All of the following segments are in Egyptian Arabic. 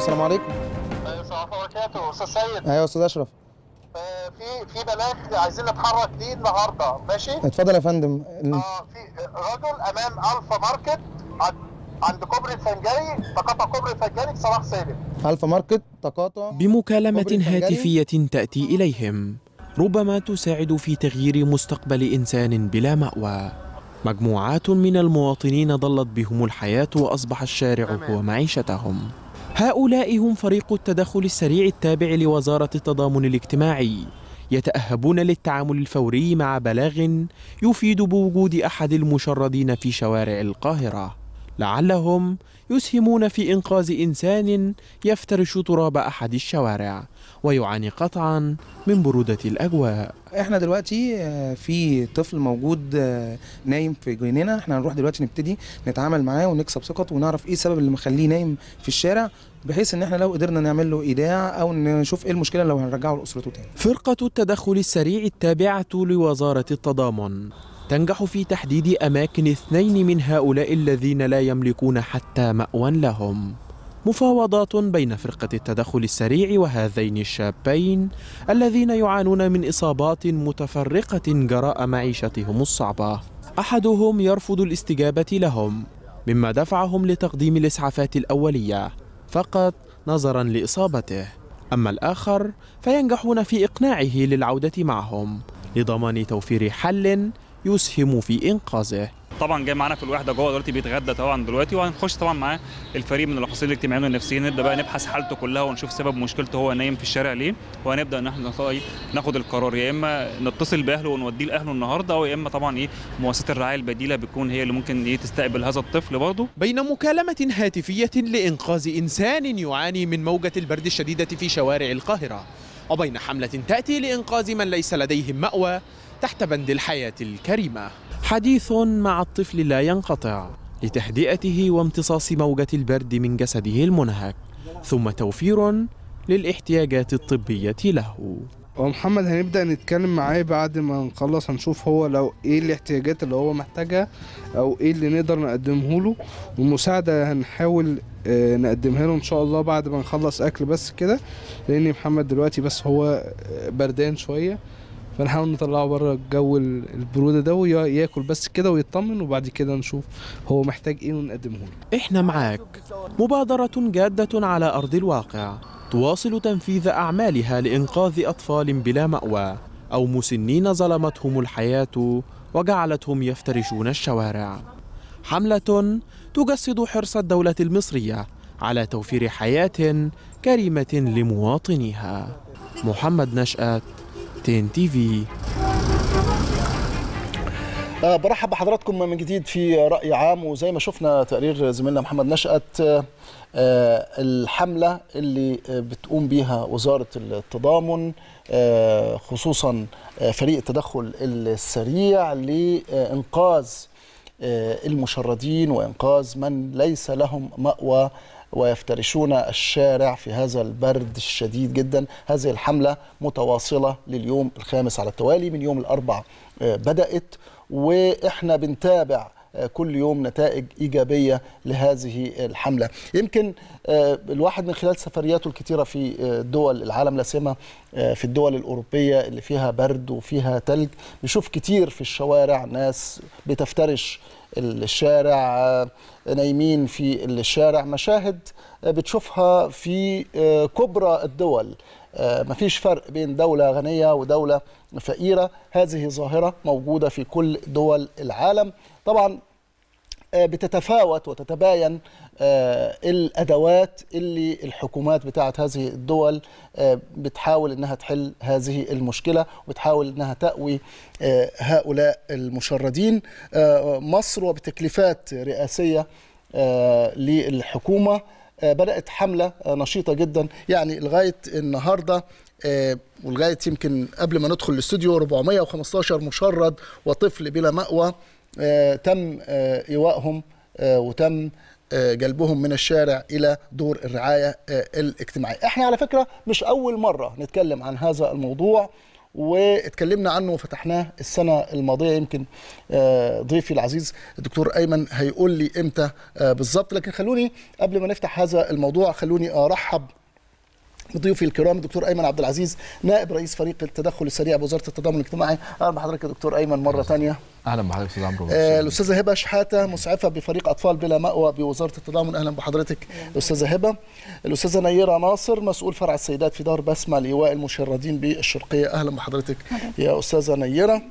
السلام عليكم السلام عليكم وبركاته استاذ سيد ايوه يا استاذ اشرف آه، في في بلاغ عايزين نتحرك ليه النهارده ماشي اتفضل يا فندم ال- اه في رجل امام الفا ماركت عند عند كوبري الفنجري تقاطع كوبري الفنجري في صلاح سالم الفا ماركت تقاطع بمكالمة كوبري الفنجري. هاتفية تأتي إليهم ربما تساعد في تغيير مستقبل إنسان بلا مأوى مجموعات من المواطنين ضلت بهم الحياة وأصبح الشارع هو معيشتهم هؤلاء هم فريق التدخل السريع التابع لوزارة التضامن الاجتماعي يتأهبون للتعامل الفوري مع بلاغ يفيد بوجود أحد المشردين في شوارع القاهرة لعلهم يسهمون في إنقاذ إنسان يفترش تراب أحد الشوارع ويعاني قطعا من برودة الأجواء احنا دلوقتي آه، في طفل موجود آه، نايم في جنينه احنا هنروح دلوقتي نبتدي نتعامل معاه ونكسب ثقته ونعرف ايه السبب اللي مخليه نايم في الشارع بحيث ان احنا لو قدرنا نعمل له ايداع او نشوف ايه المشكله لو هنرجعه لاسرته تاني فرقة التدخل السريع التابعة لوزارة التضامن تنجح في تحديد أماكن اثنين من هؤلاء الذين لا يملكون حتى مأوى لهم مفاوضات بين فرقة التدخل السريع وهذين الشابين الذين يعانون من إصابات متفرقة جراء معيشتهم الصعبة أحدهم يرفض الاستجابة لهم مما دفعهم لتقديم الإسعافات الأولية فقط نظرا لإصابته أما الآخر فينجحون في إقناعه للعودة معهم لضمان توفير حل يسهم في إنقاذه طبعا جاي معانا في الوحده جوه دلوقتي بيتغدى طبعا دلوقتي وهنخش طبعا معاه الفريق من الاخصائيين الاجتماعيين والنفسيين نبدا بقى نبحث حالته كلها ونشوف سبب مشكلته هو نايم في الشارع ليه وهنبدا ان احنا نخ- ناخد القرار يا اما نتصل باهله ونوديه لاهله النهارده او يا اما طبعا ايه مؤسسه الرعايه البديله بتكون هي اللي ممكن ايه تستقبل هذا الطفل برضه بين مكالمة هاتفية لإنقاذ إنسان يعاني من موجة البرد الشديدة في شوارع القاهرة وبين حملة تأتي لإنقاذ من ليس لديهم مأوى تحت بند الحياة الكريمة حديث مع الطفل لا ينقطع لتهدئته وامتصاص موجة البرد من جسده المنهك ثم توفير للاحتياجات الطبية له ومحمد هنبدأ نتكلم معاه بعد ما نخلص هنشوف هو لو ايه الاحتياجات اللي هو محتاجها او ايه اللي نقدر نقدمه له والمساعدة هنحاول آه، نقدمها له ان شاء الله بعد ما نخلص اكل بس كده لان محمد دلوقتي بس هو آه، بردان شوية فنحاول نطلعه بره الجو ال- البرودة ده وياكل بس كده ويطمن وبعد كده نشوف هو محتاج ايه ونقدمه له إحنا معاك مبادرة جادة على أرض الواقع تواصل تنفيذ أعمالها لإنقاذ أطفال بلا مأوى أو مسنين ظلمتهم الحياة وجعلتهم يفترشون الشوارع حملة تجسد حرص الدولة المصرية على توفير حياة كريمة لمواطنيها محمد نشأت تين تي في آه، برحب بحضراتكم من جديد في رأي عام وزي ما شفنا تقرير زميلنا محمد نشأت آه، آه، الحملة اللي آه، بتقوم بيها وزارة التضامن آه، خصوصا آه، فريق التدخل السريع لإنقاذ آه، المشردين وإنقاذ من ليس لهم مأوى ويفترشون الشارع في هذا البرد الشديد جدا هذه الحملة متواصلة لليوم الخامس على التوالي من يوم الأربع آه، بدأت وإحنا بنتابع آه، كل يوم نتائج إيجابية لهذه الحملة يمكن آه، الواحد من خلال سفرياته الكثيرة في آه، دول العالم لا سيما آه، في الدول الأوروبية اللي فيها برد وفيها تلج بيشوف كتير في الشوارع ناس بتفترش الشارع آه، نايمين في الشارع مشاهد آه، بتشوفها في آه، كبرى الدول آه، مفيش فرق بين دولة غنية ودولة فقيرة هذه ظاهرة موجودة في كل دول العالم طبعا آه، بتتفاوت وتتباين آه، الادوات اللي الحكومات بتاعت هذه الدول آه، بتحاول انها تحل هذه المشكله وبتحاول انها تأوي آه، هؤلاء المشردين آه، مصر وبتكليفات رئاسيه آه، للحكومه آه، بدات حمله آه، نشيطه جدا يعني لغايه النهارده آه، ولغايه يمكن قبل ما ندخل الاستوديو 415 مشرد وطفل بلا مأوى آه، تم آه، ايوائهم آه، وتم آه، جلبهم من الشارع الى دور الرعايه آه، الاجتماعيه. احنا على فكره مش اول مره نتكلم عن هذا الموضوع واتكلمنا عنه وفتحناه السنه الماضيه يمكن آه، ضيفي العزيز الدكتور ايمن هيقول لي امتى آه، بالظبط لكن خلوني قبل ما نفتح هذا الموضوع خلوني ارحب بضيوفي الكرام الدكتور ايمن عبد العزيز نائب رئيس فريق التدخل السريع بوزاره التضامن الاجتماعي اهلا بحضرتك يا دكتور ايمن مره ثانيه اهلا بحضرتك استاذ عمرو آه، الاستاذه هبه شحاته مسعفه بفريق اطفال بلا ماوى بوزاره التضامن اهلا بحضرتك الاستاذه هبه الاستاذه نيره ناصر مسؤول فرع السيدات في دار بسمه لايواء المشردين بالشرقيه اهلا بحضرتك يا استاذه نيره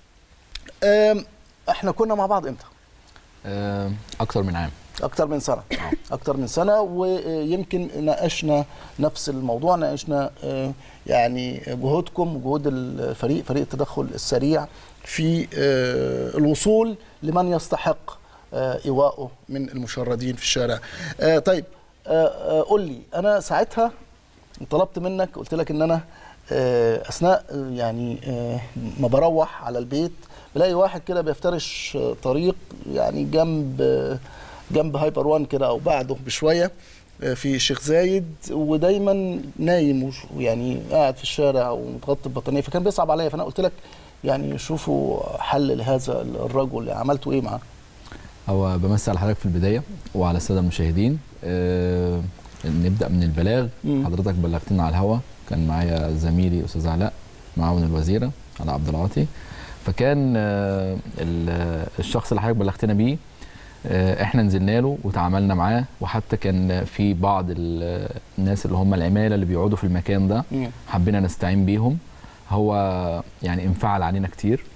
آم، احنا كنا مع بعض امتى آه، اكتر من عام اكتر من سنه اكتر من سنه ويمكن ناقشنا نفس الموضوع ناقشنا آه، يعني جهودكم وجهود الفريق فريق التدخل السريع في آه، الوصول لمن يستحق آه، ايواءه من المشردين في الشارع آه، طيب آه، آه، قول لي انا ساعتها طلبت منك قلت لك ان انا آه، اثناء آه، يعني آه، ما بروح على البيت بلاقي واحد كده بيفترش آه، طريق يعني جنب آه، جنب هايبر وان كده او بعده بشويه آه، في الشيخ زايد ودايما نايم وش- ويعني قاعد في الشارع ومتغطي ببطانيه فكان بيصعب عليا فانا قلت لك يعني شوفوا حل لهذا الرجل عملتوا ايه معاه؟ هو بمسي على حضرتك في البدايه وعلى الساده المشاهدين آه، نبدا من البلاغ مم. حضرتك بلغتنا على الهوا كان معايا زميلي استاذ علاء معاون الوزيره علاء عبد العاطي فكان آه، ال- الشخص اللي حضرتك بلغتنا بيه آه، احنا نزلنا له وتعاملنا معاه وحتى كان في بعض ال- الناس اللي هم العماله اللي بيقعدوا في المكان ده حبينا نستعين بيهم هو يعني انفعل علينا كتير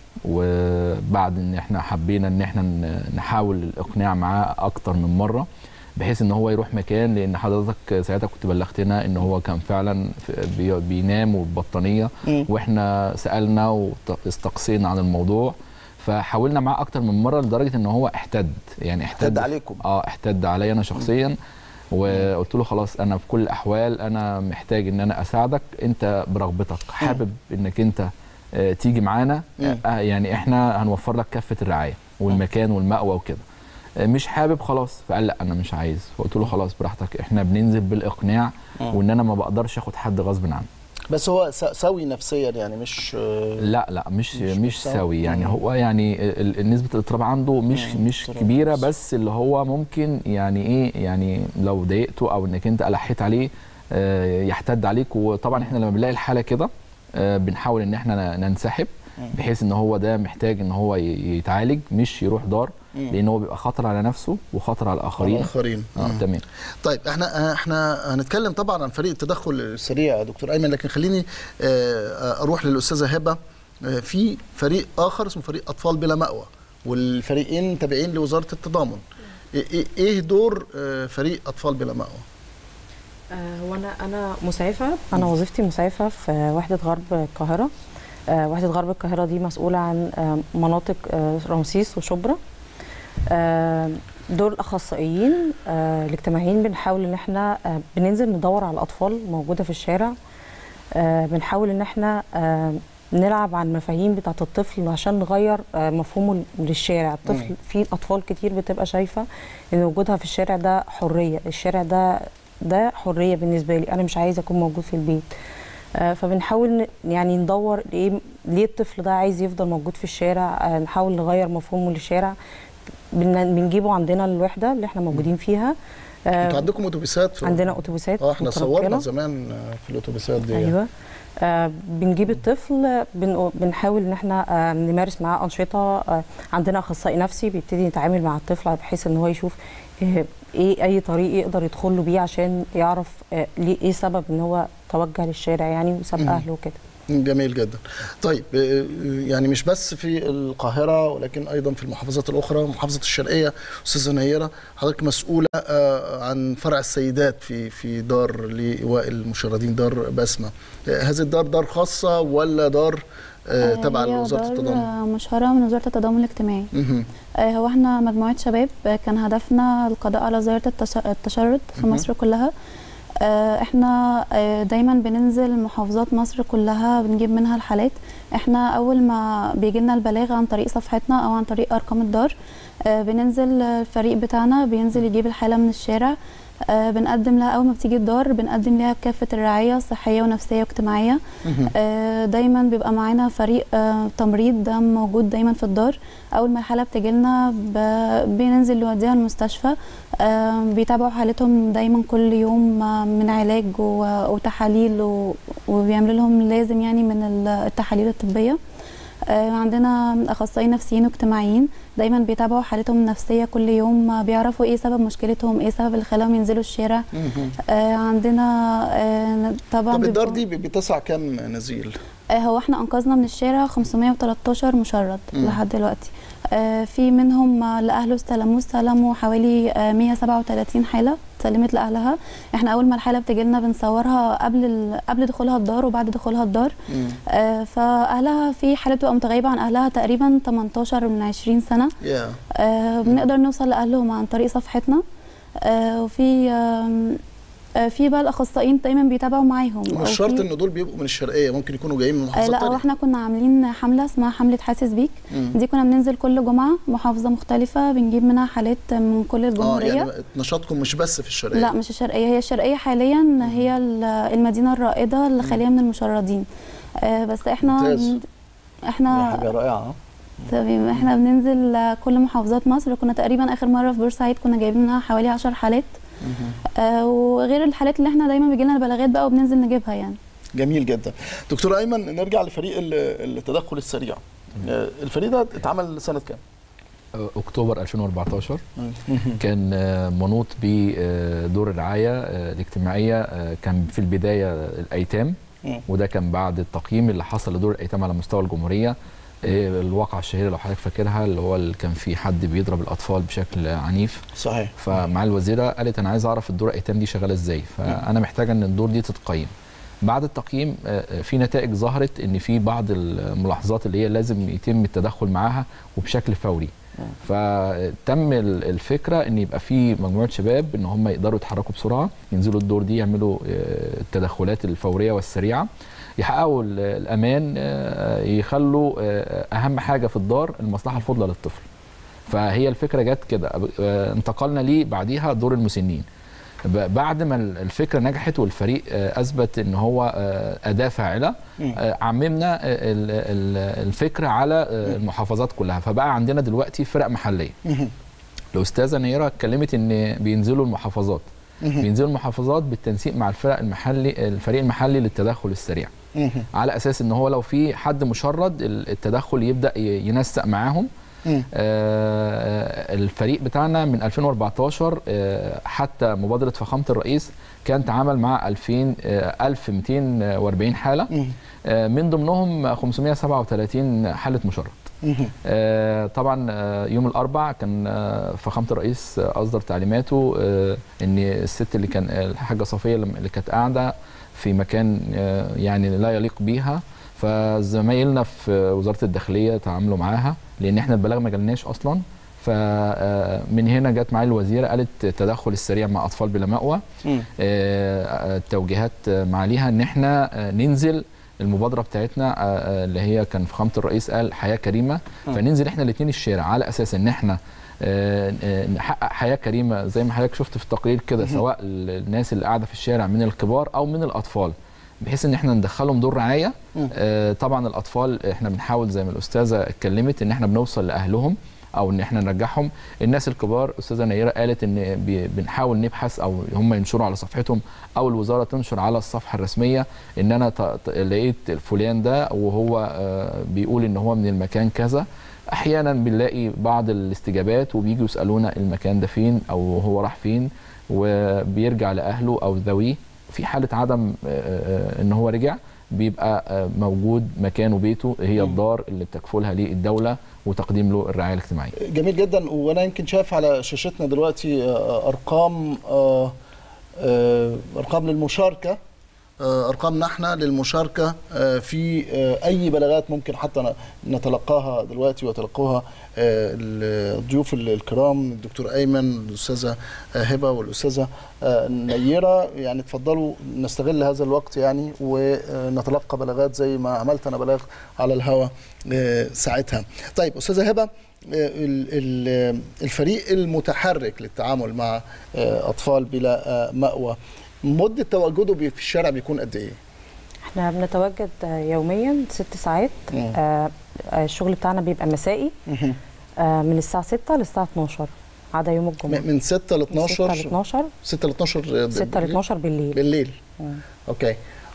وبعد ان احنا حبينا ان احنا ن- نحاول الاقناع معاه اكتر من مره بحيث ان هو يروح مكان لان حضرتك ساعتها كنت بلغتنا ان هو كان فعلا في- بي- بينام وببطانيه مم. واحنا سالنا واستقصينا عن الموضوع فحاولنا معاه اكتر من مره لدرجه ان هو احتد يعني احتد احتد عليكم اه احتد عليا انا شخصيا وقلت له خلاص انا في كل الاحوال انا محتاج ان انا اساعدك انت برغبتك حابب انك انت آه، تيجي معانا مم. آه، يعني احنا هنوفر لك كافه الرعايه والمكان والمأوى وكده آه، مش حابب خلاص فقال لا انا مش عايز فقلت له خلاص براحتك احنا بننزل بالاقناع مم. وان انا ما بقدرش اخد حد غصب عني بس هو س- سوي نفسيا يعني مش آه، لا لا مش مش مش, مش سوي. سوي يعني مم. هو يعني ال- ال- نسبه الاضطراب عنده مش مم. مش اضطراب كبيره بس. بس اللي هو ممكن يعني ايه يعني لو ضايقته او انك انت الحيت عليه آه، يحتد عليك وطبعا احنا لما بنلاقي الحاله كده آه، بنحاول ان احنا ن- ننسحب مم. بحيث ان هو ده محتاج ان هو ي- يتعالج مش يروح دار مم. لان هو بيبقى خطر على نفسه وخطر على الاخرين الاخرين اه مم. تمام طيب احنا احنا هنتكلم طبعا عن فريق التدخل السريع يا دكتور ايمن لكن خليني آه، اروح للاستاذه هبه آه، في فريق اخر اسمه فريق اطفال بلا مأوى والفريقين تابعين لوزاره التضامن إيه- إيه- ايه دور آه، فريق اطفال بلا مأوى آه، هو انا انا مسعفه انا وظيفتي مسعفه في وحده غرب القاهره آه، وحده غرب القاهره دي مسؤوله عن آه، مناطق آه، رمسيس وشبرا آه، دول الاخصائيين آه، الاجتماعيين بنحاول ان احنا آه، بننزل ندور على الاطفال موجوده في الشارع آه، بنحاول ان احنا آه، نلعب على المفاهيم بتاعه الطفل عشان نغير آه، مفهومه للشارع الطفل في اطفال كتير بتبقى شايفه ان وجودها في الشارع ده حريه الشارع ده ده حريه بالنسبه لي انا مش عايزه اكون موجود في البيت آه، فبنحاول ن- يعني ندور ايه ليه الطفل ده عايز يفضل موجود في الشارع آه، نحاول نغير مفهومه للشارع بن- بنجيبه عندنا الوحده اللي احنا موجودين فيها آه، انتوا عندكم اتوبيسات في- عندنا اتوبيسات اه احنا متنقلة. صورنا زمان آه، في الاتوبيسات دي ايوه آه بنجيب الطفل بن بنحاول ان احنا آه نمارس معاه انشطه آه عندنا اخصائي نفسي بيبتدي يتعامل مع الطفل بحيث ان هو يشوف آه ايه اي طريق يقدر يدخل له بيه عشان يعرف آه ليه ايه سبب ان هو توجه للشارع يعني وساب مم. اهله وكده جميل جدا طيب آه، يعني مش بس في القاهرة ولكن أيضا في المحافظات الأخرى محافظة الشرقية أستاذة نيرة حضرتك مسؤولة آه، عن فرع السيدات في في دار لإيواء المشردين دار بسمة آه، هذه الدار دار خاصة ولا دار آه، تبع هي وزارة دار التضامن؟ مشهورة من وزارة التضامن الاجتماعي مهم. آه، هو احنا مجموعة شباب آه، كان هدفنا القضاء على ظاهرة التش- التشرد في مهم. مصر كلها آه، احنا آه، دايما بننزل محافظات مصر كلها بنجيب منها الحالات احنا اول ما بيجي لنا البلاغ عن طريق صفحتنا او عن طريق ارقام الدار آه، بننزل آه، الفريق بتاعنا بينزل يجيب الحالة من الشارع آه، بنقدم لها أول ما بتيجي الدار بنقدم لها كافة الرعاية الصحية ونفسية واجتماعية آه، دايما بيبقى معانا فريق آه، تمريض ده موجود دايما في الدار اول ما الحاله بتجيلنا ب- بننزل نوديها المستشفى آه، بيتابعوا حالتهم دايما كل يوم آه، من علاج و- وتحاليل و- وبيعملوا لهم لازم يعني من ال- التحاليل الطبيه آه، عندنا اخصائيين نفسيين واجتماعيين دايما بيتابعوا حالتهم النفسيه كل يوم آه، بيعرفوا ايه سبب مشكلتهم ايه سبب اللي خلاهم ينزلوا الشارع آه، عندنا آه، طبعا طب الدار بيبقوا- دي بتسع كام نزيل؟ آه، هو احنا انقذنا من الشارع 513 مشرد مم. لحد دلوقتي آه، في منهم آه، اللي اهله استلموه استلموا حوالي آه، 137 حاله سلمت لاهلها احنا اول ما الحاله بتجي لنا بنصورها قبل ال... قبل دخولها الدار وبعد دخولها الدار مم. آه، فاهلها في حاله بتبقى متغيبه عن اهلها تقريبا 18 من 20 سنه يا آه، بنقدر نوصل لاهلهم عن طريق صفحتنا آه، وفي آم، آه، في بقى الاخصائيين دايما بيتابعوا معاهم أو مش شرط في- ان دول بيبقوا من الشرقيه ممكن يكونوا جايين من آه محافظات لا هو تانية احنا كنا عاملين حمله اسمها حمله حاسس بيك مم. دي كنا بننزل كل جمعه محافظه مختلفه بنجيب منها حالات من كل اه الجمهوريه يعني نشاطكم مش بس في الشرقيه لا مش الشرقيه هي الشرقيه حاليا هي ال- المدينه الرائده اللي خاليه من المشردين آه بس احنا ممتاز. بن- احنا حاجه رائعه تمام احنا بننزل آه، كل محافظات مصر كنا تقريبا اخر مره في بورسعيد كنا جايبين منها حوالي 10 حالات آه وغير الحالات اللي احنا دايما بيجي لنا البلاغات بقى وبننزل نجيبها يعني جميل جدا دكتور ايمن نرجع لفريق ال- التدخل السريع آه، الفريق ده اتعمل سنه كام اكتوبر 2014 كان آه، منوط بدور الرعايه آه، الاجتماعيه آه، كان في البدايه الايتام مم. وده كان بعد التقييم اللي حصل لدور الايتام على مستوى الجمهوريه آه، الواقعه الشهيره لو حضرتك فاكرها اللي هو اللي كان في حد بيضرب الاطفال بشكل عنيف صحيح فمع الوزيره قالت انا عايز اعرف الدور الايتام دي شغاله ازاي فانا محتاجه ان الدور دي تتقيم بعد التقييم آه، آه، في نتائج ظهرت ان في بعض الملاحظات اللي هي لازم يتم التدخل معاها وبشكل فوري فتم ال- الفكره ان يبقى في مجموعه شباب ان هم يقدروا يتحركوا بسرعه ينزلوا الدور دي يعملوا آه، التدخلات الفوريه والسريعه يحققوا ال- الامان آه، يخلوا آه، اهم حاجه في الدار المصلحه الفضلى للطفل فهي الفكره جت كده آه، انتقلنا ليه بعديها دور المسنين ب- بعد ما ال- الفكره نجحت والفريق آه، اثبت ان هو آه، اداه فاعله آه، عممنا آه، ال- ال- الفكره على آه، المحافظات كلها فبقى عندنا دلوقتي فرق محليه الاستاذه نيره اتكلمت ان بينزلوا المحافظات بينزلوا المحافظات بالتنسيق مع الفرق المحلي الفريق المحلي للتدخل السريع على اساس ان هو لو في حد مشرد ال- التدخل يبدا ي- ينسق معاهم مم. آه، الفريق بتاعنا من 2014 آه، حتى مبادره فخامه الرئيس كان تعامل مع 2000 آه، 1240 حاله مم. آه، من ضمنهم 537 حاله مشرد مم. آه، طبعا آه، يوم الاربع كان آه، فخامه الرئيس آه، اصدر تعليماته آه، ان الست اللي كان الحاجه صفيه لما- اللي كانت قاعده في مكان آه، يعني لا يليق بيها فزمايلنا في وزاره الداخليه تعاملوا معاها لان احنا البلاغ ما جالناش اصلا فمن هنا جت معالي الوزيره قالت التدخل السريع مع اطفال بلا مأوى مم. آه، التوجيهات معاليها ان احنا آه، ننزل المبادره بتاعتنا آه، آه، اللي هي كان فخامه الرئيس قال حياه كريمه فننزل احنا الاثنين الشارع على اساس ان احنا آه، آه، نحقق حياه كريمه زي ما حضرتك شفت في التقرير كده سواء الناس اللي قاعده في الشارع من الكبار او من الاطفال بحيث ان احنا ندخلهم دور رعايه آه، طبعا الاطفال احنا بنحاول زي ما الاستاذه اتكلمت ان احنا بنوصل لاهلهم او ان احنا نرجعهم الناس الكبار استاذه نيره قالت ان بي- بنحاول نبحث او هم ينشروا على صفحتهم او الوزاره تنشر على الصفحه الرسميه ان انا ت- ت- لقيت فلان ده وهو آه، بيقول ان هو من المكان كذا احيانا بنلاقي بعض الاستجابات وبيجوا يسالونا المكان ده فين او هو راح فين وبيرجع لاهله او ذويه في حاله عدم آه، آه، ان هو رجع بيبقى آه، موجود مكانه بيته هي الدار اللي بتكفلها ليه الدوله وتقديم له الرعايه الاجتماعيه جميل جدا وانا يمكن شايف على شاشتنا دلوقتي آه، ارقام آه، آه، ارقام للمشاركه آه، ارقامنا احنا للمشاركه آه، في آه، اي بلاغات ممكن حتى ن- نتلقاها دلوقتي ويتلقوها آه، الضيوف ال- الكرام الدكتور ايمن الاستاذه آه، هبه والاستاذه آه، نيره يعني اتفضلوا نستغل هذا الوقت يعني ونتلقى بلاغات زي ما عملت انا بلاغ على الهواء آه، ساعتها طيب استاذه هبه ال- ال- الفريق المتحرك للتعامل مع آه، اطفال بلا آه، مأوى مده تواجده بي- في الشارع بيكون قد ايه؟ احنا بنتواجد آه، يوميا ست ساعات مم. آه، آه، الشغل بتاعنا بيبقى مسائي مهم. آه، من الساعه 6 للساعه 12 عدا يوم الجمعه م- من 6 ل من 6 ل 12 12 6 ل 12 ب- 6 ل بالليل؟ 12 بالليل بالليل مم. اوكي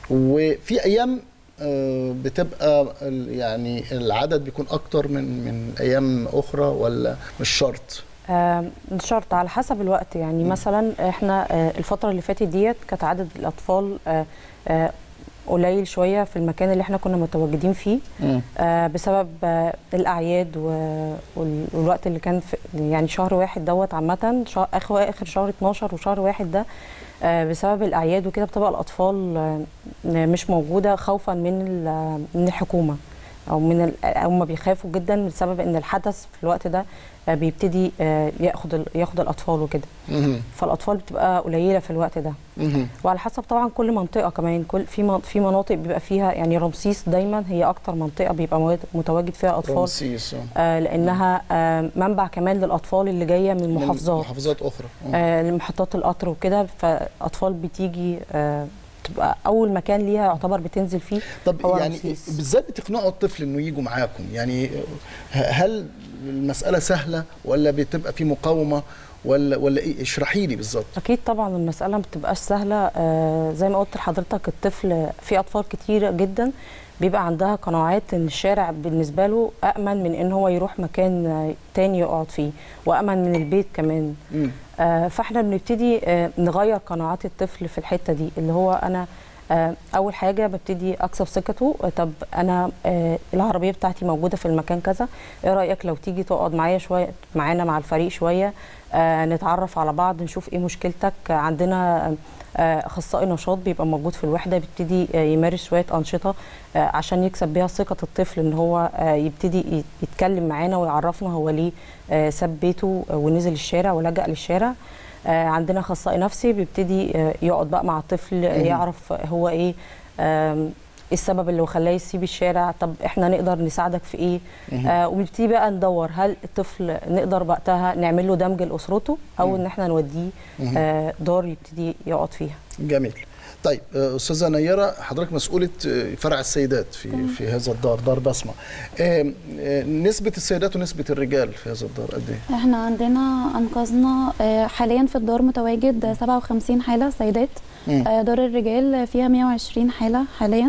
وفي ايام آه، بتبقى ال- يعني العدد بيكون اكتر من من ايام اخرى ولا مش شرط؟ آه، مش شرط على حسب الوقت يعني مثلا احنا آه، الفترة اللي فاتت ديت كانت عدد الأطفال آه، آه، قليل شوية في المكان اللي احنا كنا متواجدين فيه مم. آه، بسبب آه، الأعياد و- وال- والوقت اللي كان في يعني شهر واحد دوت عامة شهر- آخر آخر شهر 12 وشهر واحد ده آه، بسبب الأعياد وكده بتبقى الأطفال آه، مش موجودة خوفا من ال- من الحكومة او من ال- هم بيخافوا جدا بسبب ان الحدث في الوقت ده آه، بيبتدي آه، ياخد ال- ياخد الاطفال وكده مهم. فالاطفال بتبقى قليله في الوقت ده مهم. وعلى حسب طبعا كل منطقه كمان كل في من- في مناطق بيبقى فيها يعني رمسيس دايما هي اكتر منطقه بيبقى مواد- متواجد فيها اطفال رمسيس آه. آه، لانها آه، منبع كمان للاطفال اللي جايه من من محافظات محافظات اخرى آه. آه، لمحطات القطر وكده فاطفال بتيجي آه، تبقى اول مكان ليها يعتبر بتنزل فيه طب هو يعني رمسيس. بالذات بتقنعوا الطفل انه يجوا معاكم يعني ه- هل المساله سهله ولا بتبقى في مقاومه ولا ولا ايه اشرحي لي بالظبط اكيد طبعا المساله ما بتبقاش سهله آه زي ما قلت لحضرتك الطفل في اطفال كتيره جدا بيبقى عندها قناعات ان الشارع بالنسبه له امن من ان هو يروح مكان آه، تاني يقعد فيه وامن من البيت كمان مم. آه فاحنا بنبتدي آه نغير قناعات الطفل في الحته دي اللي هو انا آه اول حاجه ببتدي اكسب ثقته آه، طب انا آه العربيه بتاعتي موجوده في المكان كذا ايه رايك لو تيجي تقعد معايا شويه معانا مع الفريق شويه آه نتعرف على بعض نشوف ايه مشكلتك آه، عندنا آه، اخصائي نشاط بيبقى موجود في الوحده بيبتدي آه، يمارس شويه انشطه آه، عشان يكسب بيها ثقه الطفل ان هو آه، يبتدي ي- يتكلم معانا ويعرفنا هو ليه آه، ساب بيته آه، ونزل الشارع ولجأ للشارع آه، عندنا اخصائي نفسي بيبتدي آه، يقعد بقى مع الطفل آه، يعرف هو ايه آم، إيه السبب اللي خلاه يسيب الشارع طب احنا نقدر نساعدك في ايه آه وبنبتدي بقى ندور هل الطفل نقدر وقتها نعمل له دمج لاسرته او ان احنا نوديه آه دار يبتدي يقعد فيها جميل طيب آه، استاذه نيره حضرتك مسؤوله آه، فرع السيدات في في هذا الدار دار بسمه آم، آه، نسبه السيدات ونسبه الرجال في هذا الدار قد ايه احنا عندنا انقذنا آه، حاليا في الدار متواجد 57 حاله سيدات مم. آه، دار الرجال فيها 120 حاله حاليا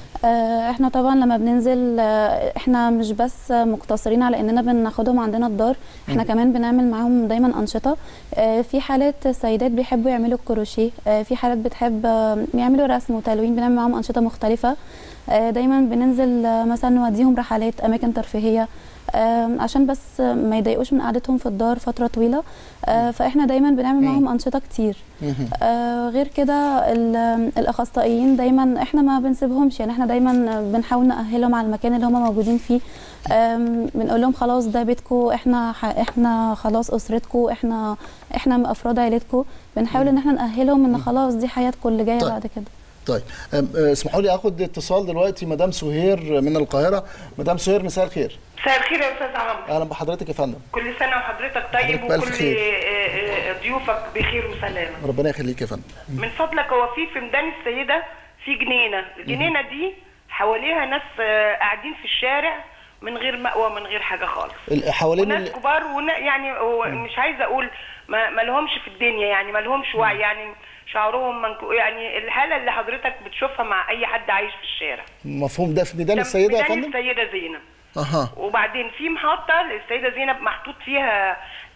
آه، احنا طبعا لما بننزل آه، احنا مش بس مقتصرين على اننا بناخدهم عندنا الدار احنا كمان بنعمل معاهم دايما انشطه آه، في حالات سيدات بيحبوا يعملوا الكروشيه آه، في حالات بتحب آه، يعملوا رسم وتلوين بنعمل معاهم انشطه مختلفه آه، دايما بننزل آه، مثلا نوديهم رحلات اماكن ترفيهيه آم، عشان بس ما يضايقوش من قعدتهم في الدار فتره طويله آه، فاحنا دايما بنعمل معاهم انشطه كتير مهم. آه، غير كده ال- الاخصائيين دايما احنا ما بنسيبهمش يعني احنا دايما بنحاول نأهلهم على المكان اللي هم موجودين فيه آم، بنقول لهم خلاص ده بيتكم احنا ح- احنا خلاص اسرتكم احنا احنا من افراد عيلتكم بنحاول ان احنا نأهلهم ان خلاص دي حياتكم اللي جايه طيب. بعد كده طيب آم، آه، اسمحوا لي اخد اتصال دلوقتي مدام سهير من القاهره مدام سهير مساء الخير مساء الخير يا استاذ عمرو اهلا بحضرتك يا فندم كل سنه وحضرتك طيب حضرتك بألف وكل خير. آه، آه، ضيوفك بخير وسلامه ربنا يخليك يا فندم من فضلك هو في في ميدان السيده في جنينه الجنينه دي حواليها ناس آه، قاعدين في الشارع من غير مأوى من غير حاجه خالص ال- حوالين وناس ال- كبار ونا يعني هو مش عايزه اقول ما, ما لهمش في الدنيا يعني ما لهمش وعي يعني شعرهم منكو يعني الحاله اللي حضرتك بتشوفها مع اي حد عايش في الشارع مفهوم ده في ميدان ده السيده يا ميدان فندم السيده زينب اها وبعدين في محطة للسيدة زينب محطوط فيها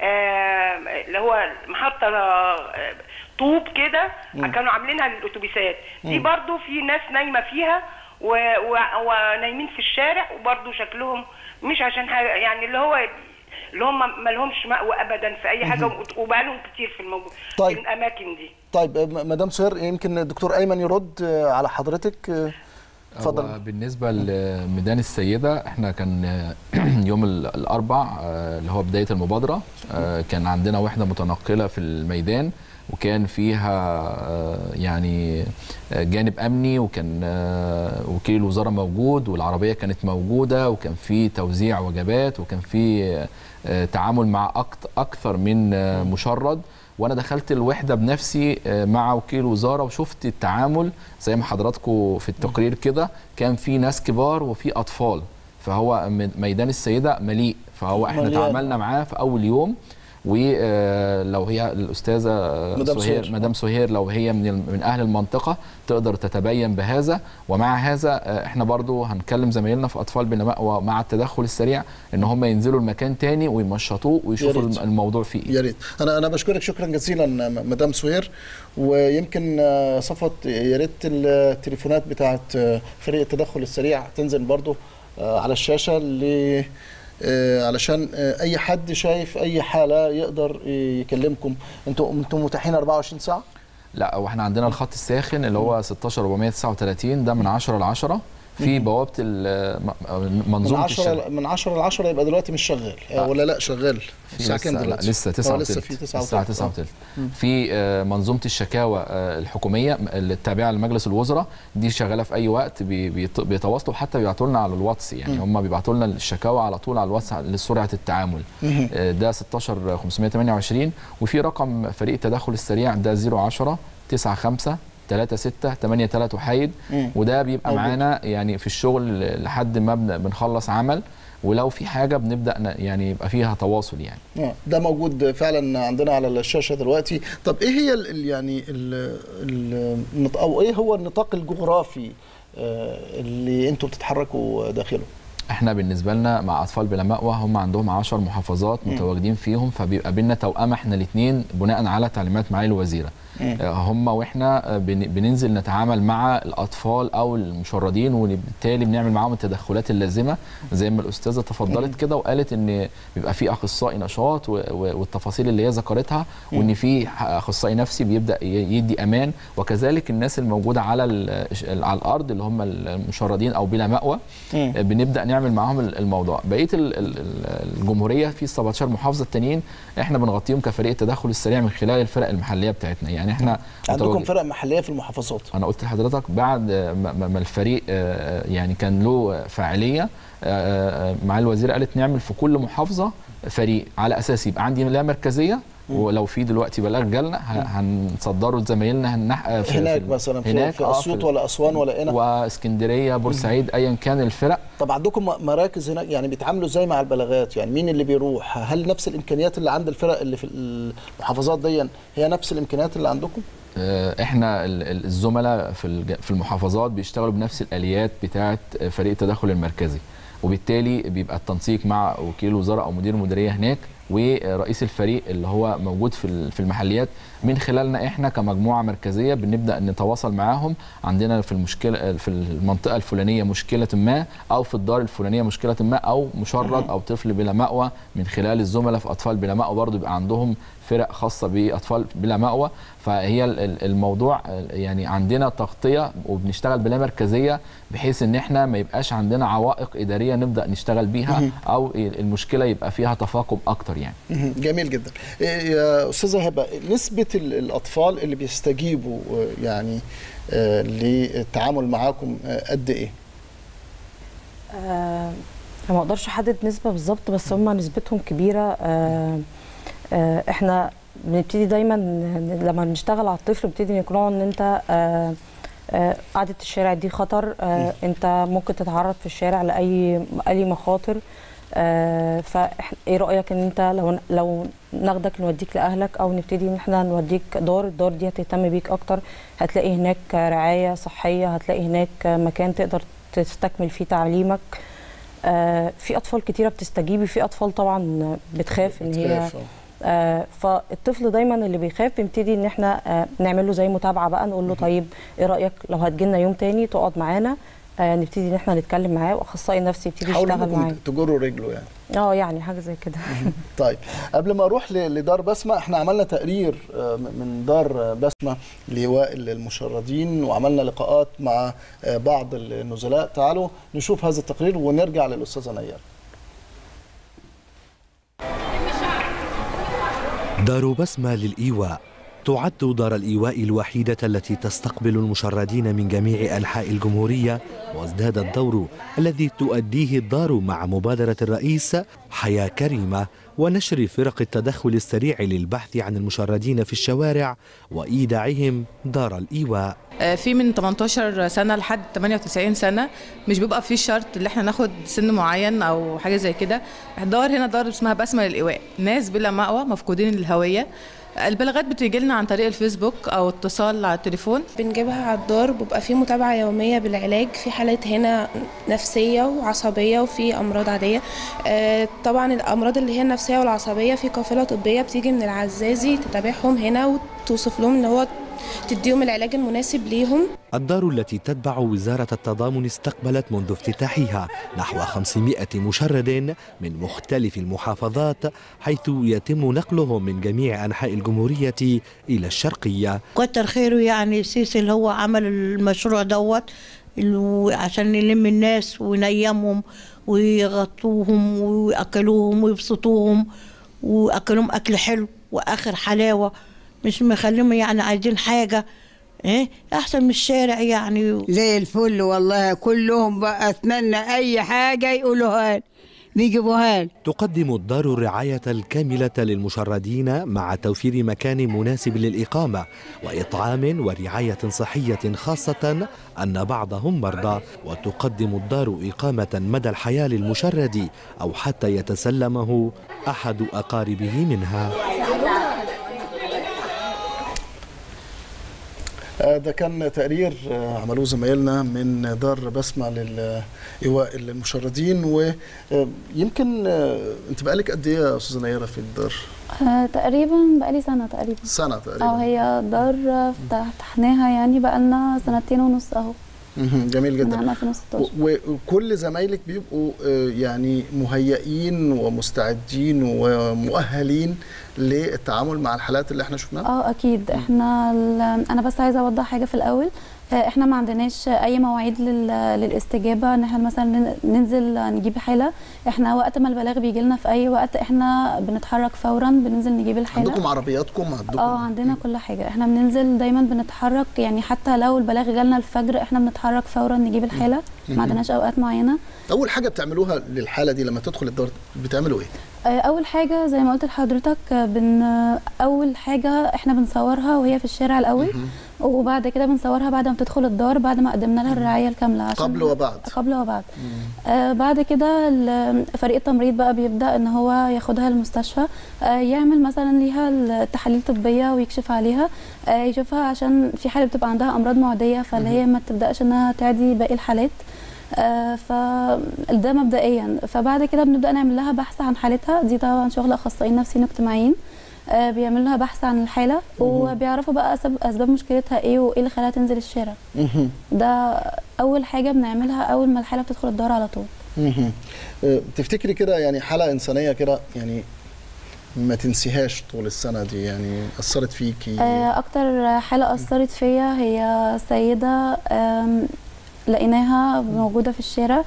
آه، اللي هو محطة آه، طوب كده كانوا عاملينها للأتوبيسات دي برضو في ناس نايمة فيها و- و- ونايمين في الشارع وبرضو شكلهم مش عشان حاجة يعني اللي هو اللي هم ما لهمش مأوى أبدا في أي حاجة وبقالهم كتير في الموجود طيب. في الأماكن دي طيب آه، م- مدام سهير يمكن الدكتور ايمن يرد آه، على حضرتك آه، اتفضل. هو بالنسبه لميدان السيده احنا كان يوم ال- الاربع آه، اللي هو بدايه المبادره آه، كان عندنا وحده متنقله في الميدان وكان فيها آه، يعني آه، جانب امني وكان آه، وكيل الوزاره موجود والعربيه كانت موجوده وكان في توزيع وجبات وكان في آه، تعامل مع أكت- اكثر من آه، مشرد وانا دخلت الوحده بنفسي آه، مع وكيل الوزاره وشفت التعامل زي ما حضراتكم في التقرير كده كان في ناس كبار وفي اطفال فهو م- ميدان السيده مليء فهو احنا مليان. تعاملنا معاه في اول يوم ولو هي الاستاذه مدام سهير سهير. مدام سهير لو هي من ال- من اهل المنطقه تقدر تتبين بهذا ومع هذا آه، احنا برضو هنكلم زمايلنا في اطفال بلا مأوى مع التدخل السريع ان هم ينزلوا المكان تاني ويمشطوه ويشوفوا يا ريت. الم- الموضوع فيه إيه. يا ريت انا انا بشكرك شكرا جزيلا م- مدام سهير ويمكن آه، صفوت يا ريت التليفونات بتاعت آه، فريق التدخل السريع تنزل برضو آه، على الشاشه ل آه، علشان آه، اي حد شايف اي حاله يقدر يكلمكم انتوا انتوا متاحين 24 ساعه لا واحنا عندنا الخط الساخن اللي هو 16439 ده من 10 ل 10 في بوابه ال- م- من منظومه 10 الشارع من 10 ل 10 يبقى دلوقتي مش شغال آه، ولا لا شغال في الساعه كام لسه لا دلوقتي لسه آه، 9 لسه وتلت. في 9 الساعه 9 وتلت في آه، منظومه الشكاوى آه، الحكوميه التابعه لمجلس الوزراء دي شغاله في اي وقت بي- بيت- بيتواصلوا حتى بيبعتوا لنا على الواتس يعني هم بيبعتوا لنا الشكاوى على طول على الواتس لسرعه التعامل مهم. آه، ده 16 528 وفي رقم فريق التدخل السريع ده 010 95 36 83 وحيد مم. وده بيبقى موجود. معانا يعني في الشغل لحد ما بن- بنخلص عمل ولو في حاجه بنبدا ن- يعني يبقى فيها تواصل يعني آه، ده موجود فعلا عندنا على الشاشه دلوقتي طب ايه هي ال ال- يعني ال ال النط- او ايه هو النطاق الجغرافي آه، اللي انتوا بتتحركوا داخله احنا بالنسبه لنا مع اطفال بلا مأوى هم عندهم 10 محافظات مم. متواجدين فيهم فبيبقى بينا توأمه احنا الاثنين بناء على تعليمات معالي الوزيره مم. آه، هم واحنا آه، بن- بننزل نتعامل مع الاطفال او المشردين وبالتالي بنعمل معاهم التدخلات اللازمه زي ما الاستاذه تفضلت كده وقالت ان بيبقى في اخصائي نشاط و- و- والتفاصيل اللي هي ذكرتها وان في ح- اخصائي نفسي بيبدا ي- يدي امان وكذلك الناس الموجوده على ال- على الارض اللي هم المشردين او بلا مأوى مم. بنبدا نعمل معاهم الموضوع بقيه ال- ال- ال- الجمهوريه في 17 محافظه التانيين احنا بنغطيهم كفريق التدخل السريع من خلال الفرق المحليه بتاعتنا يعني احنا عندكم متواجد- فرق محليه في المحافظات انا قلت لحضرتك بعد ما ما- ما الفريق آه، يعني كان له فاعليه آه، آه، مع الوزيره قالت نعمل في كل محافظه فريق على اساس يبقى عندي لا مركزيه ولو في دلوقتي بلاغ جالنا ه- هنصدره لزمايلنا هنح... في- في هناك ال- مثلا في, هناك في آه، اسيوط ولا اسوان ولا هنا واسكندريه بورسعيد ايا كان الفرق طب عندكم م- مراكز هناك يعني بيتعاملوا ازاي مع البلاغات يعني مين اللي بيروح هل نفس الامكانيات اللي عند الفرق اللي في المحافظات دي هي نفس الامكانيات اللي عندكم آه، احنا ال- ال- الزملاء في الج- في المحافظات بيشتغلوا بنفس الاليات بتاعه فريق التدخل المركزي وبالتالي بيبقى التنسيق مع وكيل الوزاره او مدير المديريه هناك ورئيس الفريق اللي هو موجود في ال- في المحليات من خلالنا احنا كمجموعه مركزيه بنبدا نتواصل معاهم عندنا في المشكله في المنطقه الفلانيه مشكله ما او في الدار الفلانيه مشكله ما او مشرد او طفل بلا مأوى من خلال الزملاء في اطفال بلا مأوى برضه بيبقى عندهم فرق خاصه باطفال بلا مأوى فهي ال- ال- الموضوع يعني عندنا تغطيه وبنشتغل بلا مركزيه بحيث ان احنا ما يبقاش عندنا عوائق اداريه نبدا نشتغل بيها او المشكله يبقى فيها تفاقم اكتر يعني مهم. جميل جدا إيه يا استاذه هبه نسبه ال- الاطفال اللي بيستجيبوا آه، يعني آه، للتعامل معاكم آه، قد ايه آه، أنا ما اقدرش احدد نسبه بالظبط بس هم نسبتهم كبيره آه، آه، احنا بنبتدي دايما ن- لما بنشتغل على الطفل بنبتدي نقنعه ان انت آه، آه، قعده الشارع دي خطر آه، انت ممكن تتعرض في الشارع لاي اي مخاطر آه، فاحنا ايه رايك ان انت لو لو ناخدك نوديك لاهلك او نبتدي ان احنا نوديك دار الدار دي هتهتم بيك اكتر هتلاقي هناك رعايه صحيه هتلاقي هناك مكان تقدر تستكمل فيه تعليمك آه، في اطفال كتيره بتستجيبي في اطفال طبعا بتخاف ان هي بتخاف، آه. آه، فالطفل دايما اللي بيخاف بنبتدي ان احنا آه، نعمل له زي متابعه بقى نقول له طيب ايه رايك لو هتجيلنا يوم تاني تقعد معانا آه نبتدي ان احنا نتكلم معاه واخصائي نفسي يبتدي حاولوا يشتغل معاه انكم تجروا رجله يعني اه يعني حاجه زي كده طيب قبل ما اروح ل- لدار بسمه احنا عملنا تقرير آه، من دار بسمه لواء المشردين وعملنا لقاءات مع آه، بعض النزلاء تعالوا نشوف هذا التقرير ونرجع للاستاذه نيار دار بسمة للإيواء تعد دار الإيواء الوحيدة التي تستقبل المشردين من جميع أنحاء الجمهورية وازداد الدور الذي تؤديه الدار مع مبادرة الرئيس حياة كريمة ونشر فرق التدخل السريع للبحث عن المشردين في الشوارع وإيداعهم دار الإيواء آه، في من 18 سنه لحد 98 سنه مش بيبقى في شرط اللي احنا ناخد سن معين او حاجه زي كده الدار هنا دار اسمها بسمه للايواء ناس بلا مأوى مفقودين الهويه البلاغات بتيجي لنا عن طريق الفيسبوك او اتصال على التليفون بنجيبها على الدار بيبقى في متابعة يومية بالعلاج في حالات هنا نفسية وعصبية وفي أمراض عادية آه، طبعا الأمراض اللي هي النفسية والعصبية في قافلة طبية بتيجي من العزازي تتابعهم هنا وتوصف لهم إن هو تديهم العلاج المناسب ليهم الدار التي تتبع وزارة التضامن استقبلت منذ افتتاحها نحو 500 مشرد من مختلف المحافظات حيث يتم نقلهم من جميع أنحاء الجمهورية إلى الشرقية كتر خيره يعني السيسي اللي هو عمل المشروع دوت اللي- عشان يلم الناس وينيمهم ويغطوهم ويأكلوهم ويبسطوهم وأكلهم أكل حلو وآخر حلاوة مش مخليهم يعني عايزين حاجة ايه احسن من الشارع يعني زي الفل والله كلهم بقى اتمنى اي حاجه يقولوها لي، بيجيبوها لي. تقدم الدار الرعاية الكاملة للمشردين مع توفير مكان مناسب للإقامة وإطعام ورعاية صحية خاصة أن بعضهم مرضى وتقدم الدار إقامة مدى الحياة للمشرد أو حتى يتسلمه أحد أقاربه منها آه، ده كان تقرير آه، عملوه زمايلنا من دار بسمة لإيواء المشردين ويمكن انت بقالك قد ايه يا استاذه نيره في الدار؟ آه تقريبا بقالي سنة تقريبا سنه اه تقريبا هي دار آه، فتحناها يعني بقالنا سنتين ونص اهو مهم، جميل من جدا عام 2016 و- وكل زمايلك بيبقوا آه، يعني مهيئين ومستعدين ومؤهلين للتعامل مع الحالات اللي احنا شفناها؟ اه اكيد احنا ال- انا بس عايزه اوضح حاجه في الاول آه، احنا ما عندناش اي مواعيد لل- للاستجابه ان احنا مثلا نن- ننزل نجيب حاله احنا وقت ما البلاغ بيجي لنا في اي وقت احنا بنتحرك فورا بننزل نجيب الحاله عندكم عربياتكم عندكم اه عندنا كل حاجه احنا بننزل دايما بنتحرك يعني حتى لو البلاغ جالنا الفجر احنا بنتحرك فورا نجيب الحاله مم. ما عندناش اوقات معينه اول حاجه بتعملوها للحاله دي لما تدخل الدار بتعملوا ايه؟ آه، اول حاجه زي ما قلت لحضرتك آه، بن آه، اول حاجه احنا بنصورها وهي في الشارع الاول وبعد كده بنصورها بعد ما تدخل الدار بعد ما قدمنا لها الرعايه الكامله عشان قبل وبعد قبل وبعد آه بعد كده ال- فريق التمريض بقى بيبدا ان هو ياخدها المستشفى آه يعمل مثلا ليها التحاليل الطبيه ويكشف عليها آه يشوفها عشان في حاله بتبقى عندها امراض معديه فاللي هي ما تبداش انها تعدي باقي الحالات آه فده مبدئيا فبعد كده بنبدا نعمل لها بحث عن حالتها دي طبعا شغل اخصائيين نفسيين واجتماعيين آه بيعملوا لها بحث عن الحاله وبيعرفوا بقى أسباب, اسباب مشكلتها ايه وايه اللي خلاها تنزل الشارع مهم. ده اول حاجه بنعملها اول ما الحاله بتدخل الدار على طول مهم. آه، تفتكري كده يعني حاله انسانيه كده يعني ما تنسيهاش طول السنه دي يعني اثرت فيكي آه، اكتر حاله اثرت فيا هي سيده آم، لقيناها موجوده في الشارع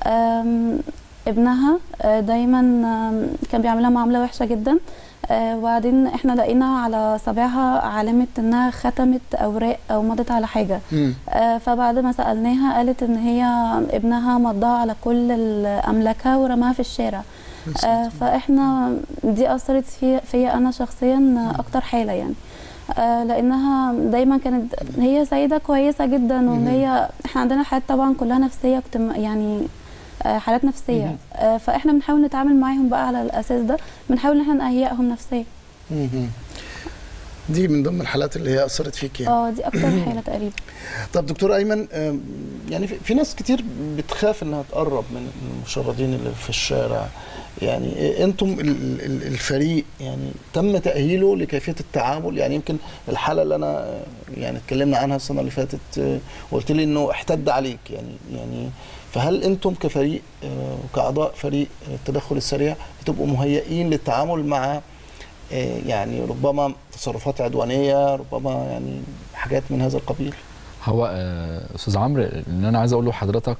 آم، ابنها آه، دايما آم، كان بيعملها معامله وحشه جدا آه، وبعدين احنا لقينا على صابعها علامه انها ختمت اوراق او مضت على حاجه آه، فبعد ما سالناها قالت ان هي ابنها مضاها على كل الاملاكها ورماها في الشارع آه، فاحنا دي اثرت في فيا انا شخصيا اكتر حاله يعني آه، لانها دايما كانت هي سيده كويسه جدا وهي احنا عندنا حالات طبعا كلها نفسيه واجتماع- يعني آه، حالات نفسيه آه، فاحنا بنحاول نتعامل معاهم بقى على الاساس ده بنحاول ان احنا نهيئهم نفسيا مهم. دي من ضمن الحالات اللي هي اثرت فيك يعني اه دي اكتر حاله تقريبا طب دكتور ايمن آم، يعني في في ناس كتير بتخاف انها تقرب من المشردين اللي في الشارع يعني إيه انتم ال- ال- الفريق يعني تم تاهيله لكيفيه التعامل يعني يمكن الحاله اللي انا آه، يعني اتكلمنا عنها السنه اللي فاتت آه، قلت لي انه احتد عليك يعني يعني فهل انتم كفريق آه، وكاعضاء فريق التدخل السريع بتبقوا مهيئين للتعامل مع آه، يعني ربما تصرفات عدوانيه ربما يعني حاجات من هذا القبيل هو آه، استاذ عمرو اللي انا عايز اقوله لحضرتك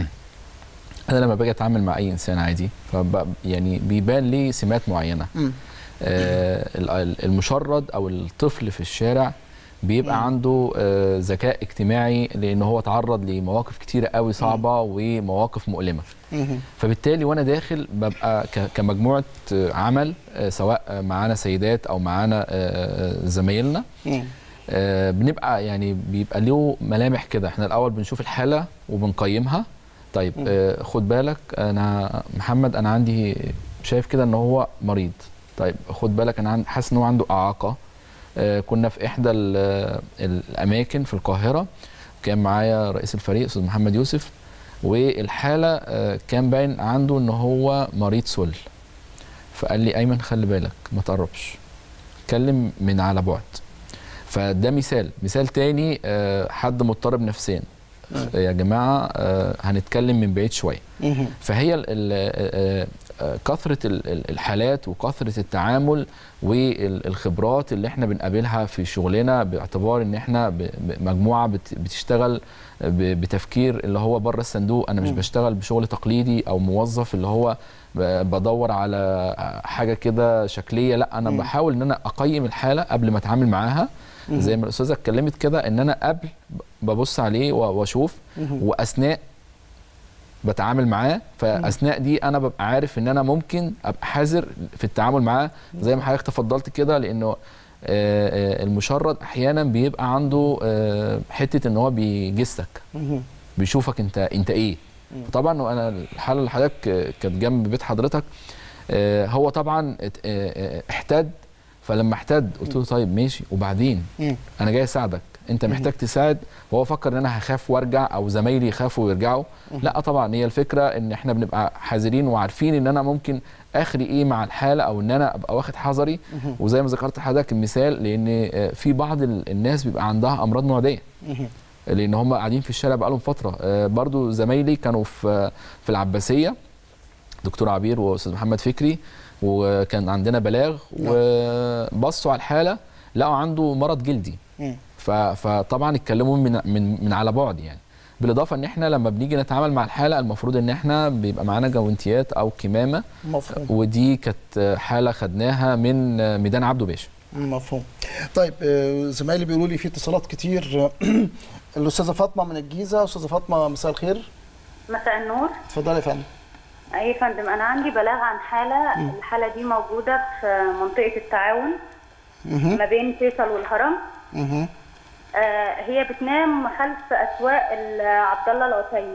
انا لما باجي اتعامل مع اي انسان عادي فب يعني بيبان لي سمات معينه مم. آه، ال- ال- المشرد او الطفل في الشارع بيبقى عنده آه، ذكاء اجتماعي لان هو اتعرض لمواقف كتيره قوي صعبه ومواقف مؤلمه فبالتالي وانا داخل ببقى ك- كمجموعه آه، عمل آه، سواء آه، معانا سيدات او معانا آه، آه، زمايلنا آه، بنبقى يعني بيبقى له ملامح كده احنا الاول بنشوف الحاله وبنقيمها طيب آه، خد بالك انا محمد انا عندي شايف كده ان هو مريض طيب خد بالك انا عن- حاسس ان هو عنده اعاقه آه، كنا في احدى ال- الاماكن في القاهره كان معايا رئيس الفريق استاذ محمد يوسف والحاله آه، كان باين عنده ان هو مريض سل فقال لي ايمن خلي بالك ما تقربش اتكلم من على بعد فده مثال مثال تاني آه، حد مضطرب نفسيا يا جماعه آه، هنتكلم من بعيد شويه فهي ال- ال- آه، آه، كثره ال- ال- الحالات وكثره التعامل والخبرات اللي احنا بنقابلها في شغلنا باعتبار ان احنا ب- ب- مجموعه بت- بتشتغل ب- بتفكير اللي هو بره الصندوق انا مش مم. بشتغل بشغل تقليدي او موظف اللي هو ب- بدور على حاجه كده شكليه لا انا مم. بحاول ان انا اقيم الحاله قبل ما اتعامل معاها مم. زي ما الاستاذه اتكلمت كده ان انا قبل ببص عليه و- واشوف مم. واثناء بتعامل معاه فاثناء دي انا ببقى عارف ان انا ممكن ابقى حذر في التعامل معاه زي ما حضرتك تفضلت كده لانه آه، آه، المشرد احيانا بيبقى عنده آه، حته ان هو بيجسك بيشوفك انت انت ايه طبعا وانا الحاله اللي حضرتك آه، كانت جنب بيت حضرتك آه، هو طبعا ات- آه، آه، احتد فلما احتد قلت له طيب ماشي وبعدين مم. انا جاي اساعدك انت محتاج تساعد وهو فكر ان انا هخاف وارجع او زمايلي يخافوا ويرجعوا لا طبعا هي الفكره ان احنا بنبقى حذرين وعارفين ان انا ممكن اخري ايه مع الحاله او ان انا ابقى واخد حذري وزي ما ذكرت لحضرتك المثال لان آه، في بعض ال- الناس بيبقى عندها امراض معديه لان هم قاعدين في الشارع بقالهم فتره آه، برضو زمايلي كانوا في في العباسيه دكتور عبير واستاذ محمد فكري وكان عندنا بلاغ وبصوا على الحاله لقوا عنده مرض جلدي ف- فطبعا اتكلموا من من من على بعد يعني بالاضافه ان احنا لما بنيجي نتعامل مع الحاله المفروض ان احنا بيبقى معانا جوانتيات او كمامه مفهوم ودي كانت حاله خدناها من ميدان عبده باشا مفهوم طيب آه، زمايلي بيقولوا لي في اتصالات كتير الاستاذه فاطمه من الجيزه استاذه فاطمه مساء الخير مساء النور اتفضلي يا فندم اي يا فندم انا عندي بلاغ عن حاله مم. الحاله دي موجوده في منطقه التعاون مهم. ما بين فيصل والهرم مهم. آه هي بتنام خلف اسواق ال- عبد الله العتيمي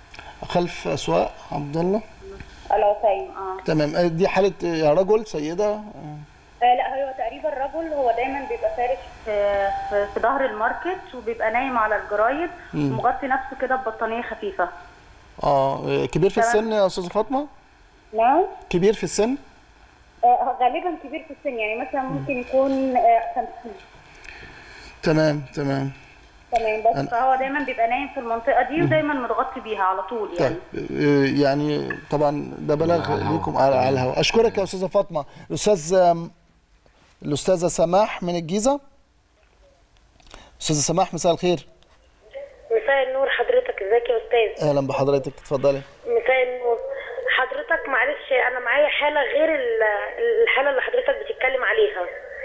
خلف اسواق عبد الله العتيمي اه تمام آه، دي حاله آه، رجل سيده آه، آه، لا هو تقريبا رجل هو دايما بيبقى فارش في في, في ظهر الماركت وبيبقى نايم على الجرايد مم. ومغطي نفسه كده ببطانيه خفيفه اه كبير في تمام. السن يا استاذه فاطمه نعم كبير في السن آه غالبا كبير في السن يعني مثلا ممكن يكون آه 50 تمام تمام تمام بس أنا- فهو دايما بيبقى نايم في المنطقه دي ودايما متغطي بيها على طول يعني طيب آه، يعني طبعا ده بلاغ ليكم على على الهواء اشكرك يا استاذه فاطمه الاستاذ آم، الاستاذه سماح من الجيزه استاذه سماح مساء الخير مساء النور حضرتك ازيك يا استاذ اهلا بحضرتك اتفضلي مساء النور حضرتك معلش انا معايا حاله غير ال- الحاله اللي حضرتك بتتكلم عليها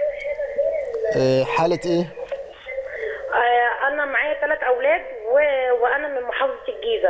آه، حاله ايه آه، انا معايا ثلاث اولاد و... وانا من محافظه الجيزه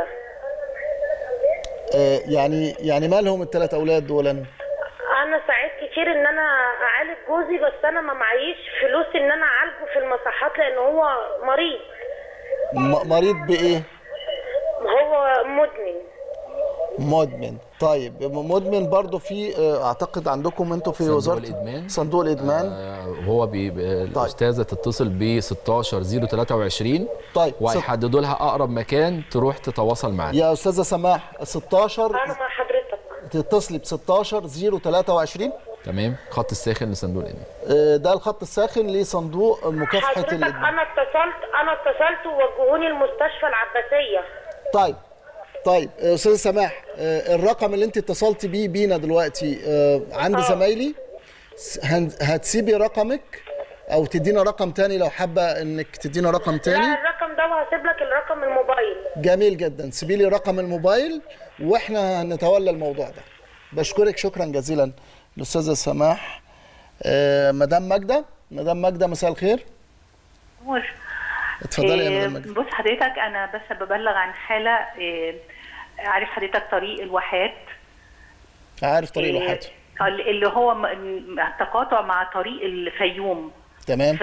آه، يعني يعني مالهم الثلاث اولاد دول انا ساعات كتير ان انا اعالج جوزي بس انا ما معيش فلوس ان انا اعالجه في المصحات لان هو مريض م- مريض بايه هو مدمن مدمن طيب مدمن برضو في آه، اعتقد عندكم انتوا في صندوق وزاره الإدمان. صندوق الادمان آه، هو بي ب- الاستاذه تتصل ب 16 023 طيب وهيحددوا لها اقرب مكان تروح تتواصل معاه يا استاذه سماح 16 انا مع حضرتك تتصلي ب 16 023 تمام خط الساخن لصندوق الادمان آه، ده الخط الساخن لصندوق مكافحه حضرتك الادمان انا اتصلت انا اتصلت ووجهوني المستشفى العباسيه طيب طيب آه، استاذه سماح آه، الرقم اللي انت اتصلت بيه بينا دلوقتي آه، عند زمايلي س- هن- هتسيبي رقمك او تدينا رقم تاني لو حابه انك تدينا رقم لا تاني الرقم ده وهسيب لك الرقم الموبايل جميل جدا سيبي لي رقم الموبايل واحنا هنتولى الموضوع ده بشكرك شكرا جزيلا الاستاذه سماح آه، مدام ماجده مدام ماجده مساء الخير نور اتفضلي يا إيه، مدام ماجده بص حضرتك انا بس ببلغ عن حاله إيه، عارف حضرتك طريق الواحات عارف طريق إيه، الواحات اللي هو م- م- تقاطع مع طريق الفيوم تمام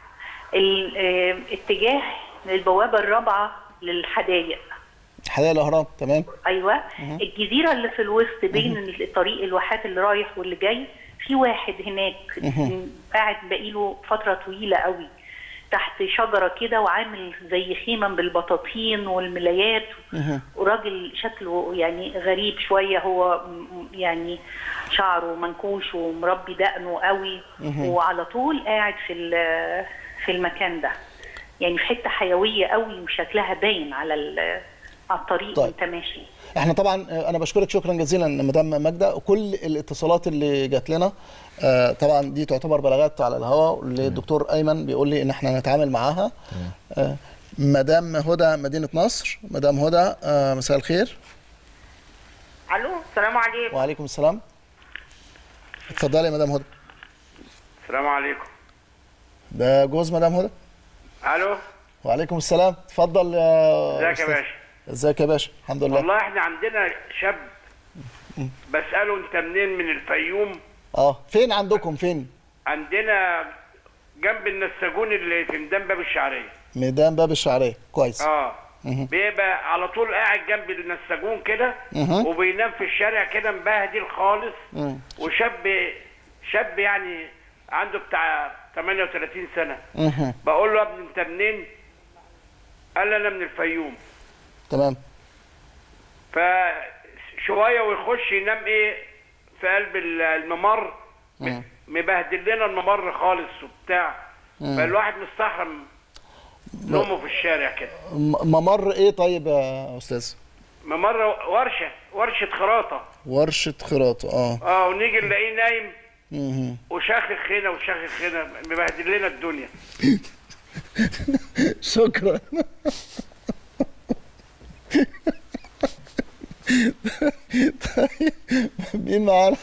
الاتجاه للبوابه الرابعه للحدائق حدائق الاهرام تمام ايوه مهم. الجزيره اللي في الوسط بين الطريق الواحات اللي رايح واللي جاي في واحد هناك مهم. قاعد بقيله فتره طويله قوي تحت شجره كده وعامل زي خيمه بالبطاطين والملايات وراجل شكله يعني غريب شويه هو م- م- يعني شعره منكوش ومربي دقنه قوي مهم. وعلى طول قاعد في ال- في المكان ده يعني في حته حيويه قوي وشكلها باين على ال- على الطريق طيب. وانت ماشي احنا طبعا آه، انا بشكرك شكرا جزيلا مدام ماجده كل الاتصالات اللي جات لنا آه، طبعا دي تعتبر بلاغات على الهواء للدكتور ايمن بيقول لي ان احنا نتعامل معاها آه، مدام هدى مدينه نصر مدام هدى آه، مساء الخير الو السلام عليكم وعليكم السلام اتفضلي يا مدام هدى السلام عليكم ده جوز مدام هدى الو وعليكم السلام اتفضل يا ازيك يا أستاذ. باشا ازيك يا باشا الحمد لله والله احنا عندنا شاب بساله انت منين من الفيوم اه فين عندكم فين عندنا جنب النساجون اللي في ميدان باب الشعريه ميدان باب الشعريه كويس اه مهم. بيبقى على طول قاعد جنب النساجون كده مهم. وبينام في الشارع كده مبهدل خالص مم. وشاب شاب يعني عنده بتاع 38 سنه مهم. بقول له يا ابني انت منين؟ قال لي انا من الفيوم تمام فشويه ويخش ينام ايه في قلب ال- الممر مم. مبهدل لنا الممر خالص وبتاع مم. فالواحد مستحرم نومه في الشارع كده م- ممر ايه طيب يا استاذ ممر ورشه ورشه خراطه ورشه خراطه اه اه ونيجي نلاقيه نايم مهم. وشاخخ هنا وشاخخ هنا مبهدل لنا الدنيا شكرا طيب مين معانا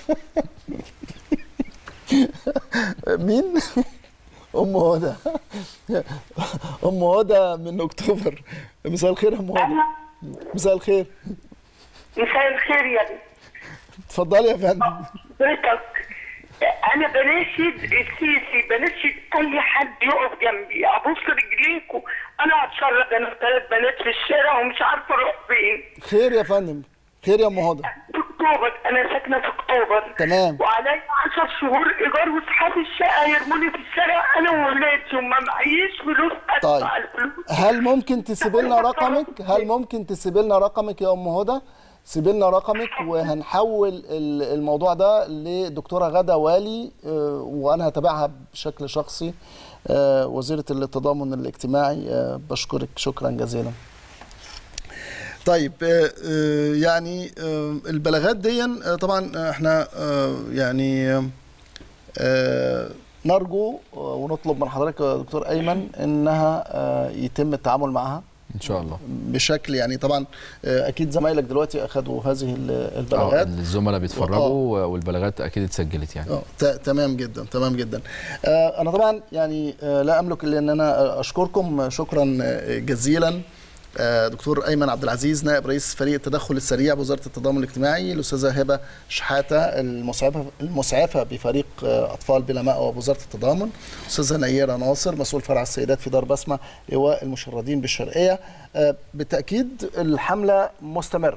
مين ام هدى ام هدى من اكتوبر مساء الخير يا ام هدى مساء الخير مساء الخير يا ابني اتفضلي يا فندم حضرتك انا بناشد السيسي بناشد اي حد يقف جنبي ابص رجليكوا انا هتشرد انا ثلاث بنات في الشارع ومش عارفه اروح فين خير يا فندم خير يا ام هدى في اكتوبر انا ساكنه في اكتوبر تمام. وعليا 10 شهور ايجار واصحاب الشقه يرموني في الشارع انا وولادي وما معيش فلوس طيب ادفع الفلوس هل ممكن تسيبي لنا رقمك هل ممكن تسيبي لنا رقمك يا ام هدى سيبي لنا رقمك وهنحول ال- الموضوع ده لدكتوره غدا والي آه، وانا هتابعها بشكل شخصي آه، وزيره التضامن الاجتماعي آه، بشكرك شكرا جزيلا طيب آه، آه، يعني آه، البلاغات دي آه، طبعا احنا آه، يعني آه، آه، نرجو آه، ونطلب من حضرتك يا دكتور ايمن انها آه، يتم التعامل معها ان شاء الله بشكل يعني طبعا آه، اكيد زمايلك دلوقتي اخذوا هذه ال- اه البلاغات الزملاء بيتفرجوا والبلاغات اكيد اتسجلت يعني اه ت- تمام جدا تمام جدا آه، انا طبعا يعني آه، لا املك الا ان انا آه، اشكركم شكرا آه، جزيلا آه، دكتور ايمن عبد العزيز نائب رئيس فريق التدخل السريع بوزاره التضامن الاجتماعي الاستاذه هبه شحاته المسعفه المسعفه بفريق آه، اطفال بلا مأوى بوزاره التضامن استاذه نيره ناصر مسؤول فرع السيدات في دار بسمه لواء المشردين بالشرقيه آه، بالتاكيد الحمله مستمره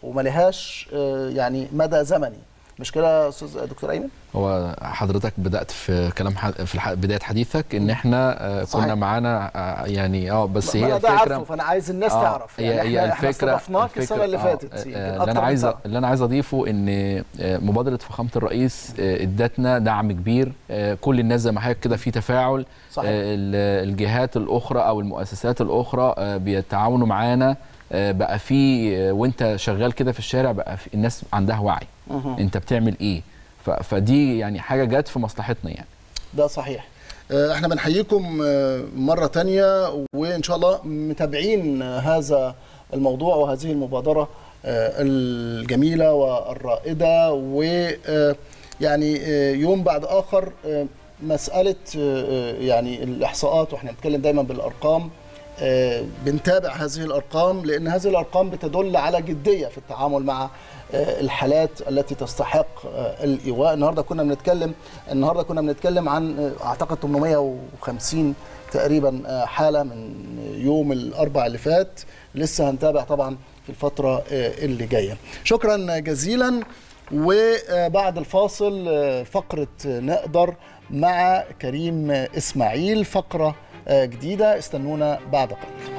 وما لهاش آه، يعني مدى زمني مش كده يا استاذ دكتور ايمن هو حضرتك بدات في كلام ح... في الح... بدايه حديثك ان احنا آه، صحيح. كنا معانا آه، يعني اه بس ما هي أنا ده الفكره عارفه فانا عايز الناس آه، تعرف هي يعني هي احنا احنا الفكره استضفناك السنه اللي آه، فاتت آه، يمكن اللي أكتر انا من عايز سنة. اللي انا عايز اضيفه ان آه، مبادره فخامه الرئيس آه، ادتنا دعم كبير آه، كل الناس زي ما حضرتك كده في تفاعل صحيح. آه، ال- الجهات الاخرى او المؤسسات الاخرى آه، بيتعاونوا معانا آه، بقى في آه، وانت شغال كده في الشارع بقى في الناس عندها وعي مهم. انت بتعمل ايه ف- فدي يعني حاجه جت في مصلحتنا يعني ده صحيح آه، احنا بنحييكم آه، مرة تانية وإن شاء الله متابعين آه، هذا الموضوع وهذه المبادرة آه، الجميلة والرائدة ويعني يوم بعد آخر آه، مسألة آه، آه، يعني الإحصاءات وإحنا بنتكلم دايما بالأرقام آه، بنتابع هذه الأرقام لأن هذه الأرقام بتدل على جدية في التعامل مع آه، الحالات التي تستحق آه، الإيواء النهاردة كنا بنتكلم النهاردة كنا بنتكلم عن آه، أعتقد 850 تقريبا آه، حالة من يوم الأربع اللي فات لسه هنتابع طبعا في الفترة آه، اللي جاية شكرا جزيلا وبعد الفاصل آه، فقرة نقدر مع كريم إسماعيل فقرة آه، جديدة استنونا بعد قليل